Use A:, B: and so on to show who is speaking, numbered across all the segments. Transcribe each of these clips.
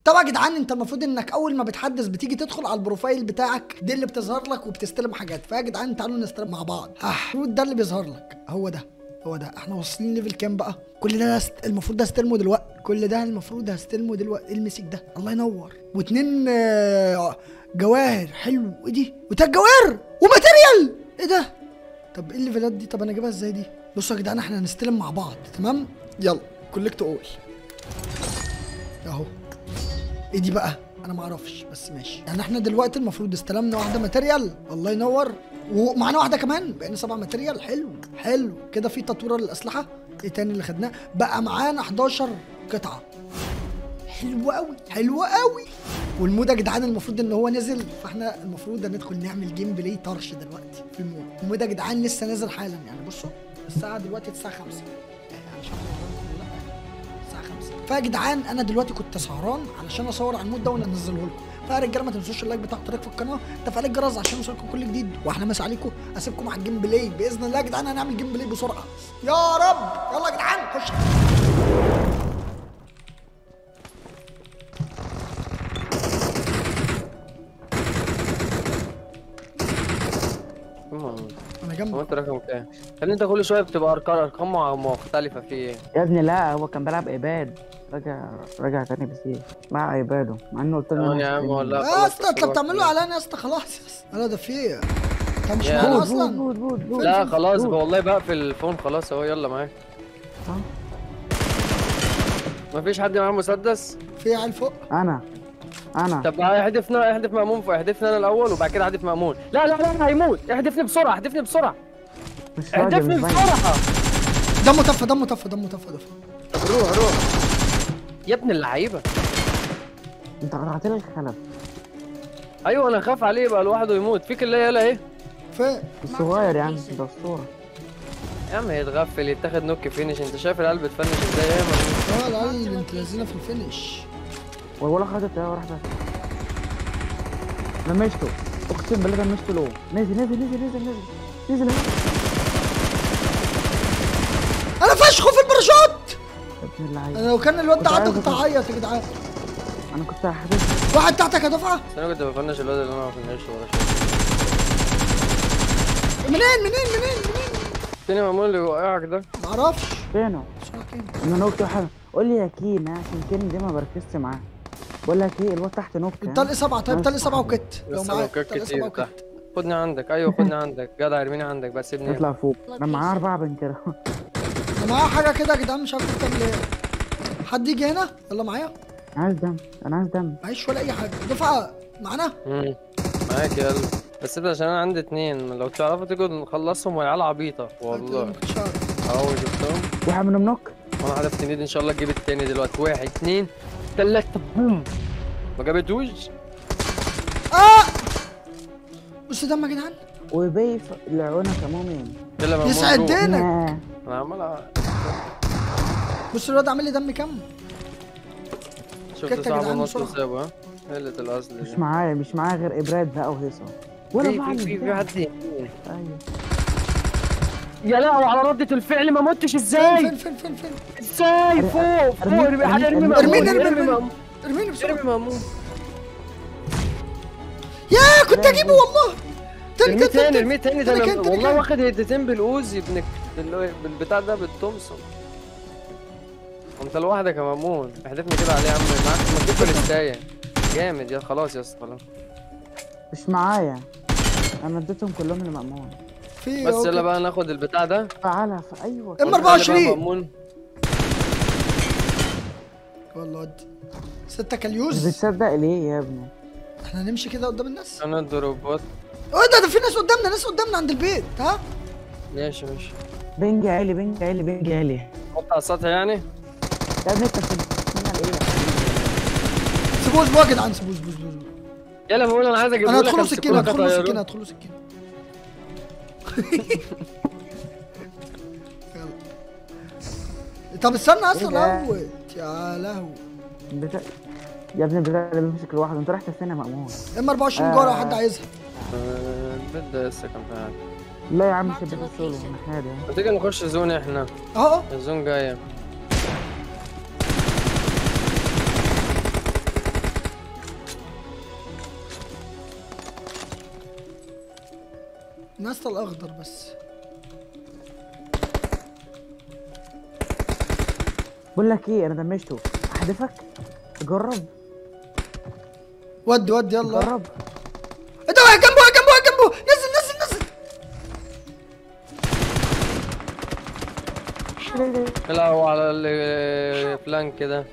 A: طبعا يا جدعان انت المفروض انك اول ما بتحدث بتيجي تدخل على البروفايل بتاعك دي اللي بتظهر لك وبتستلم حاجات فيا جدعان تعالوا نستلم مع بعض اه المفروض ده اللي بيظهر لك هو ده هو ده احنا واصلين ليفل كام بقى كل ده است... المفروض ده استلمه دلوقتي كل ده المفروض هستلمه دلوقتي المسك ده الله ينور واتنين آه، جواهر حلو ايه دي وتلات جواهر وماتيريال ايه ده طب ايه الليفلات دي طب انا اجيبها ازاي دي بصوا يا جدعان احنا هنستلم مع بعض تمام يلا كولكت اول اهو ايه دي بقى انا ما اعرفش بس ماشي يعني احنا دلوقتي المفروض استلمنا واحده ماتيريال الله ينور ومعانا واحده كمان بقينا سبعة ماتيريال حلو حلو كده في تطوير للاسلحه ايه تاني اللي خدناه بقى معانا 11 قطعه حلو قوي حلو قوي والمود يا جدعان المفروض ان هو نزل فاحنا المفروض ندخل نعمل جيم بلاي طرش دلوقتي في المود المود يا جدعان لسه نازل حالا يعني بصوا الساعه دلوقتي الساعه 5 يعني مش عارف أوريكم ولا لأ. الساعه 5 فيا جدعان انا دلوقتي كنت سهران علشان اصور على المود ده وانزله لكم فيا رجاله ما تنسوش اللايك بتاع الاشتراك في القناه تفعيل الجرس عشان يوصلكم كل جديد واحنا مسا عليكم اسيبكم مع الجيم بلاي باذن الله يا جدعان هنعمل جيم بلاي بسرعه يا رب يلا يا جدعان خش
B: هو
A: انا جنبك
B: انت رقم كام؟ خلي انت كل شويه بتبقى ارقام ارقام مع- مختلفه في ايه؟
C: يا ابني لا هو كان بيلعب ايباد رجع رجع تاني بسيف مع ايباده مع انه قلت له
B: تمام يا عم والله
A: يا
B: خلاص
A: اسطى انت
B: خلاص.
A: بتعملوا علينا يا اسطى خلاص يا اسطى انا ده في ايه انت مش
B: يا
A: معانا
C: بود
A: اصلا
C: بود بود بود
B: لا
C: بود.
B: خلاص
C: بود.
B: والله بقفل الفون خلاص اهو يلا معاك
C: ها؟
B: مفيش حد معاه مسدس؟
A: في عيال فوق
C: انا انا
B: طب احدفنا احدف مأمون احدفنا انا الاول وبعد كده احدف مأمون لا لا لا هيموت احدفني بسرعه احدفني بسرعه
C: مش راجل
B: احدفني
C: مش باين
B: بسرعه
A: دمه طفى دمه طفى دمه طفى دفى
B: طب روح روح يا ابن اللعيبه
C: انت قطعت لي الخلف
B: ايوه انا خاف عليه يبقى لوحده يموت فيك اللي يلا اهي
A: فين
C: الصغير يا عم ده اسطوره
B: يا عم يتغفل يتاخد نوك فينش انت شايف العيال بتفنش ازاي يا مان
A: اه العيال انت لازلنا في الفينش
C: والله خدت يا واحده لمشته اقسم بالله لمشته له نزل نزل نزل نزل نزل نزل اهو.
A: انا فشخه في الباراشوت
C: يا ابن اللعيبه
A: انا لو كان الواد ده
C: كنت
A: عدى
C: عايز
A: كنت
C: أفهم.
A: هعيط يا جدعان
C: انا كنت هحدف
A: واحد تحتك يا دفعه
B: بس انا كنت بفنش الواد اللي انا ما بفنش ولا شيء
A: منين منين منين منين
B: فين مأمون اللي وقعك ده
A: معرفش
C: فينه
A: بسرعة كده.
C: انا نوكت واحد قول لي يا كين عشان كين دي ما بركزش معاه بقول لك ايه الواد تحت نوكت
A: طلق سبعة طيب طلق سبعة وكت لو
B: بس
A: معاك
B: لو كان
A: طلق
B: كتير
A: سبعة
B: تحت.
A: وكت
B: خدني عندك ايوه خدني عندك جدع ارميني عندك بس سيبني
C: يطلع فوق انا معاه اربعه بن كده
A: انا معايا حاجة كده يا جدعان مش عارف تعمل ايه حد يجي هنا يلا معايا
C: انا عايز دم انا عايز دم
A: معيش ولا اي حاجة دفعة معانا
B: مم. معاك يلا بس ده عشان انا عندي اتنين لو تعرفوا تيجوا نخلصهم والعيال عبيطة
A: ما
B: والله
A: كنتش عارف
B: اهو شفتهم
C: واحد منهم نوك
B: وانا هدف تنيد ان شاء الله تجيب التاني دلوقتي واحد اتنين تلاتة بوم ما جابتوش
A: اه بص دم يا جدعان
C: وبيف لعونك يا مؤمن
B: يلا مأمون
A: يسعد
B: روح.
A: دينك
C: ياه.
B: انا عمال أ-
A: بص الواد عامل لي دم كام
B: شفت
A: كت يا
B: صاحبه
A: جدعان
B: نط
A: بسرعة.
B: وسابه ها قلة الاصل
C: مش
B: دي
C: معايا مش معايا غير ابراد بقى وهيصه ولا
B: في
C: بعمل
B: في في في
C: بتاع.
B: حد يمين.
C: ايوه
B: يا لهوي على ردة الفعل ما متش
A: فين
B: ازاي
A: فين فين فين فين
B: ازاي فوق فوق
C: ارمي-
B: ارمي حد ارمي
C: ارمي-
B: مأمون
A: ارميني، ارمي-
B: ارمي
A: ارمي.
B: مأمون
A: ارميني بسرعة
B: ارمي مأمون
A: يا كنت اجيبه والله تاني
B: ارميه
A: تاني
B: تاني ارميه تاني ده
A: تاني
B: انا
A: كان- تاني
B: والله
A: كان.
B: واخد هدتين بالاوزي ابنك بال- بالبتاع ده بالتومسون انت لوحدك يا مامون احدفني كده عليه يا عم معاك ما تجيب الستاية جامد يا خلاص يا اسطى خلاص
C: مش معايا انا اديتهم كلهم لمأمون
A: في
B: بس
A: أهو
B: يلا
A: كده.
B: بقى ناخد البتاع ده
C: فعلها في ايوه
A: اما
B: ونخلي بقى
A: 24.
B: مأمون
A: والله ودي ستة
C: مش
A: كاليوز
C: بتصدق ليه يا ابني
A: احنا هنمشي كده قدام الناس
B: انا الدروبات
A: ايه ده ده في ناس قدامنا ناس قدامنا عند البيت ها
B: ماشي ماشي
C: بنج عالي بنج عالي بنج عالي
B: حط على السطح يعني
C: يا ابني انت بتعمل ايه
A: سيبوه سيبوه يا جدعان سيبوه سيبوه سيبوه
B: يلا بقول انا عايز اجيب
A: انا
B: لك
A: هدخله
B: أمسك
A: سكينه
B: كل
A: هدخله
B: خطايره.
A: سكينه هدخله سكينه يلا. طب استنى اصلا
C: ده؟
A: الاول يا لهوي
C: بتا... يا ابني البتاع اللي بيمسك لوحده انت رحت فين يا مأمون
A: ام 24
C: آه.
A: جوه لو حد عايزها
B: آه، البيت ده لسه كان في حاجه
C: لا يا عم شبه السولو من حاجه
B: ما تيجي نخش زون احنا
A: اهو اهو
B: الزون جايه
A: ناس الاخضر بس
C: بقول لك ايه انا دمجته احذفك جرب
A: ود ود يلا
C: جرب
A: انت واقع جنبه واقع جنبه واقع جنبه نزل نزل نزل
B: لا هو على الفلانك كده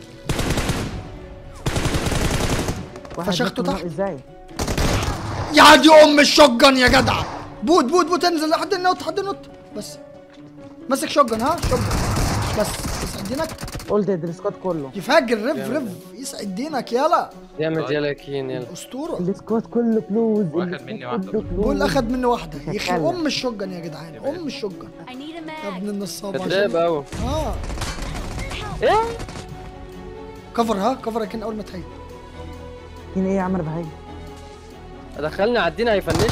C: واحد
A: فشخته
C: بس من-
A: تحت.
C: ازاي
A: يا دي ام الشوجن يا جدع بوت بوت بوت انزل لحد النوت لحد النوت بس ماسك شوجن ها شوجن بس يسعد دينك
C: قلت السكواد كله
A: يفجر رف
B: جامد.
A: رف يسعد دينك يلا
B: جامد يلا كين يلا
A: اسطوره
C: السكواد كله بلوز
D: واخد
C: السكواد
D: مني واحدة
C: كله
A: بقول
C: بلوز.
A: اخد مني واحده يخي
C: شغالة.
A: ام الشوجن يا جدعان ام الشوجن
E: I need a
A: يا
E: mag.
A: ابن النصاب
B: كداب
A: عشان-
B: قوي
A: اه
B: ايه
A: كفر ها كفر لكن اول ما تهيئ
C: مين ايه يا عمرو بهاي
B: دخلني عدينا هيفنشني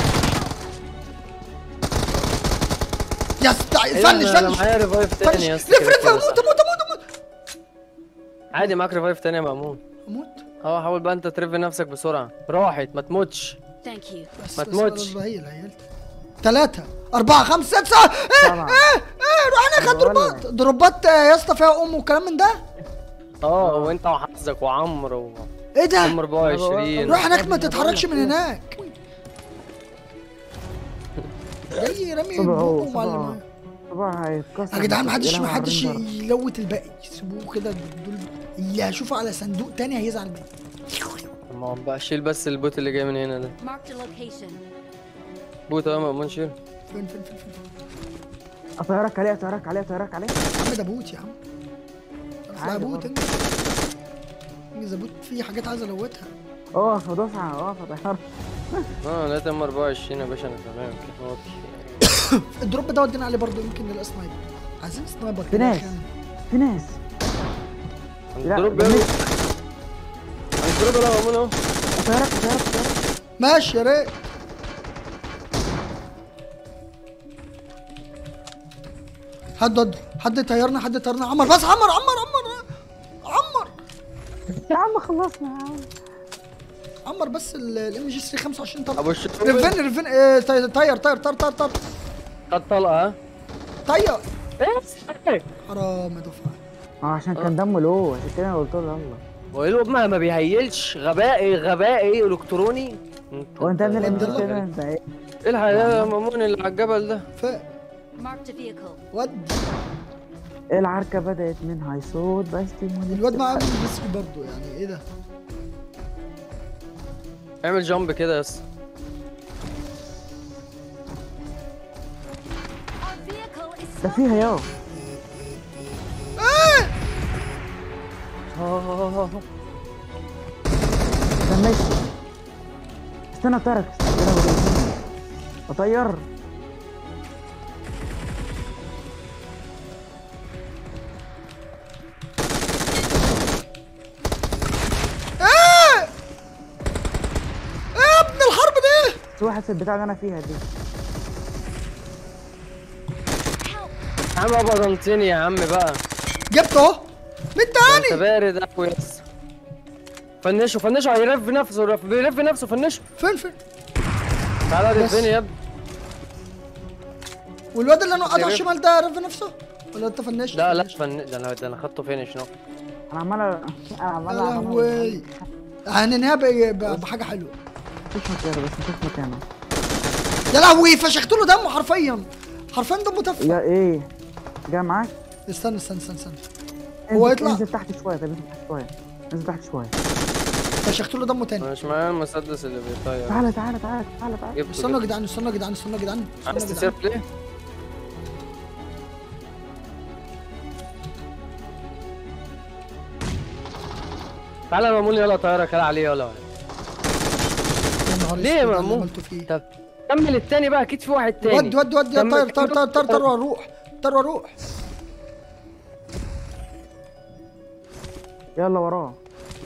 A: يا اسطى
B: إيه ده؟
A: فنش
B: انا
A: فنش
B: معايا ريفايف
A: فنش
B: تاني يا
A: رف
B: اسطى
A: رف
B: كده كده
A: اموت
B: صح.
A: اموت اموت اموت
B: عادي معاك ريفايف تاني يا مأمون
A: اموت
B: اه حاول بقى انت ترف نفسك بسرعة راحت ما تموتش
E: Thank you.
A: بس
B: ما
A: بس
B: تموتش.
A: هي العيال ثلاثة أربعة خمسة ستة إيه
C: سبعة.
A: إيه إيه روح أنا خد
C: بقول
A: دروبات دروبات آه، يا اسطى فيها أم وكلام من ده
B: اه وانت وحظك وعمرو و-
A: إيه ده؟
B: ام 24
A: روح هناك ما تتحركش من هناك جاي رامي
C: صبعه،
A: بومه
C: صبعه.
A: معلم
C: طبعا هيتكسر
A: يا جدعان محدش
C: يلعب على
A: محدش
C: الرينجر.
A: يلوت الباقي سيبوه كده دول اللي هشوفه على صندوق تاني هيزعل مني
B: ما هو بقى شيل بس البوت اللي جاي من هنا ده
E: Marked a location.
B: بوت اهو مأمون شيل
A: فين فين فين فين
C: اطيرك عليه اطيرك عليه اطيرك عليه
A: يا عم ده بوت يا عم اطلع
C: عادي
A: بوت
C: برضه.
A: انجز انجز يا بوت في حاجات عايز الوتها
C: اقف يا دفعه اقف يا طيارة.
B: اه لقيت ام 24 يا باشا انا تمام كده اوكي
A: الدروب ده ودينا عليه برضه يمكن نلاقي سنايبر عايزين سنايبر
C: في
A: كده
C: ناس.
A: عشان-
C: في ناس لا،
B: الدروب
C: ده
B: يلا
C: مش-
B: الدروب يلا يا مأمون اهو
C: اطيرك اطيرك اطيرك
A: ماشي يا ريت حد ود حد طيرنا حد طيرنا عمر بس عمر عمر عمر عمر
C: يا عم خلصنا يا عم
A: عمر بس الام جي 3 25 طلقه
B: ابو الشوف
A: ريفن ريفن إيه، طير طير طير طير طير طير
B: خد طلقه ها
A: طير
B: ايه
A: حرام يا دفعه
C: اه عشان كان دمه لو عشان كده أنا قلت له يلا
B: وقالوا ما ما بيهيلش غباء غباء الكتروني
C: هو انت من الام
A: عبد الله.
C: كده انت ايه
B: ايه الحياه يا مأمون اللي على الجبل ده
A: ف
E: Marked a vehicle.
A: ود
C: العركه بدات من هاي صوت بس
A: الواد معاه بيسكي برضه يعني ايه ده
B: اعمل جامب كده يا اسطى
E: Our vehicle is
C: ده فيها يا ده ماشي استنى اطيرك استنى أوريك. اطير
A: ايه ايه يا ابن الحرب دي
C: في واحد في البتاع اللي انا فيها دي
B: يا عم ابقى ضلتني يا عم بقى
A: جبته اهو مين
B: انت
A: تاني
B: بارد قوي يا اسطى فنشه فنشه هيرف نفسه رف- بيرف نفسه فنشه
A: فين فين
B: تعالى
A: بس.
B: رفني يا ابني
A: والواد اللي انا وقعت على
B: بيرف.
A: الشمال ده رف نفسه ولا انت فنشت
B: لا لا فن ده انا ده انا خدته فينش نو
C: انا عمال انا
A: يا
C: عمال
A: لهوي هننهيها ب- ب- بحاجه حلوه
C: مفيش مكانه بس مفيش مكانه
A: يا لهوي فشخت له دمه حرفيا حرفيا دمه تف
C: يا ايه جاي معاك
A: استنى استنى استنى استنى هو
C: انزل-
A: يطلع.
C: انزل تحت شويه طب انزل تحت شويه انزل تحت شويه
A: فشخت له دمه تاني
B: مش معايا المسدس اللي بيطير
C: تعالى تعالى تعالى تعالى تعالى
B: جبته
A: استنوا يا
B: جبته.
A: جدعان استنوا يا جدعان استنوا يا جدعان استنوا
B: عايز
A: يا جدعان
B: تسيب ليه؟ تعالى يا مامون يلا طيارة كده عليه يلا
A: يا نهار
B: ليه يا
A: اسود على اللي
B: مأمون؟
A: عملته فيه
B: طب كمل التاني بقى اكيد في واحد تاني
A: ود ود ود يا
B: كمل-
A: طير طير طير طير
B: كمل-
A: طير واروح طير واروح
C: يلا وراه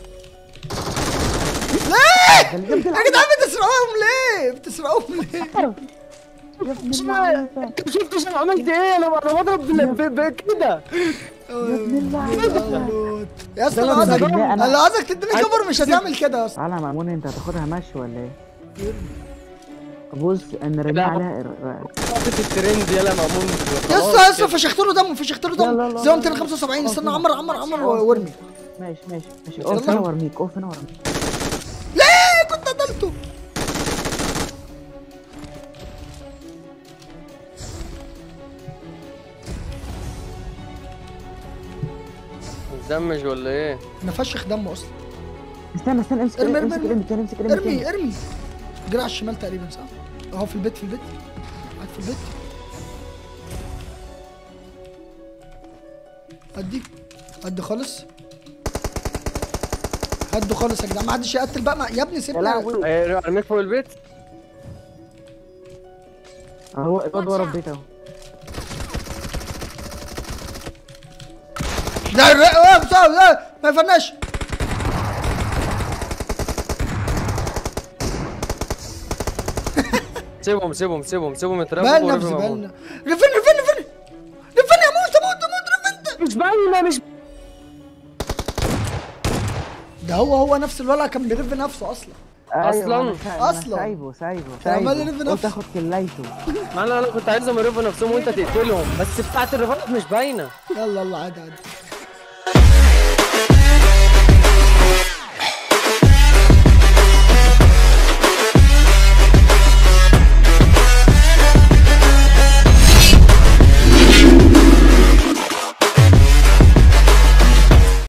A: ليه
C: ده اللي جنب
A: يا جدعان بتسرقوهم ليه بتسرقوهم ليه
C: يا ابن
B: مش
C: اللعيبة.
B: ما- انت شفتش انا عملت ايه انا انا بضرب بال- ب- ب- كده
C: يا ابن اللعيبة.
A: يا اسطى
C: ده
A: انا
C: أنا
A: عايزك
C: بالله أنا-
A: انا عايزك تديني كفر مش هتعمل كده يا اسطى
C: تعالى يا مأمون انت هتاخدها مشي ولا ايه؟ بص انا رمي
B: لا.
C: عليها
B: حاطط الترند يلا مأمون
A: يا
B: خلاص
A: اسطى يا اسطى
B: كده.
A: فشخت له دم فشخت له
C: لا، لا،
A: دم
C: لا،
A: زي
C: لا.
A: 275 استنى
C: أوف.
A: عمر عمر عمر
C: أوف.
A: وارمي
C: ماشي ماشي ماشي
A: يلا.
C: اقف هنا وارميك اقف هنا وارميك
A: ليه كنت قتلته
B: متدمج ولا ايه؟
A: انا فشخ دمه اصلا
C: استنى استنى امسك
A: ارمي،
C: امسك
A: ارمي.
C: الام تاني امسك الام
A: ارمي
C: تاني
A: ارمي جرى على الشمال تقريبا صح؟ اهو في البيت في البيت قاعد في البيت ادي ادي خالص هدوا خالص يا جدعان ما حدش يقتل بقى ما... يا ابني
C: يا
A: سيبنا
C: لهوي
B: ايه ارميك فوق البيت؟
C: اهو الواد ورا البيت اهو
A: ده الر- اه بتاع اه ما يفناش
B: سيبهم سيبهم سيبهم سيبهم يتربوا
A: بالنا
B: وربي
A: بس
B: مأمون.
A: بالنا رفن رفن رفن رفن يا موت موت موت رفن
B: مش باينه مش
A: ده هو هو نفس الولع كان بيرف نفسه اصلا
C: أيوة،
B: أصلاً؟
C: أنا سا- أنا
A: أصلاً.
C: سايبه سايبه
A: كان عمال
C: سايبه
A: يلف
C: قلت
A: نفسه.
C: اخد كلايته
B: ما انا انا كنت عايزهم يربوا نفسهم وانت تقتلهم بس بتاعت الرفاقات مش باينه
A: يلا يلا عادي عادي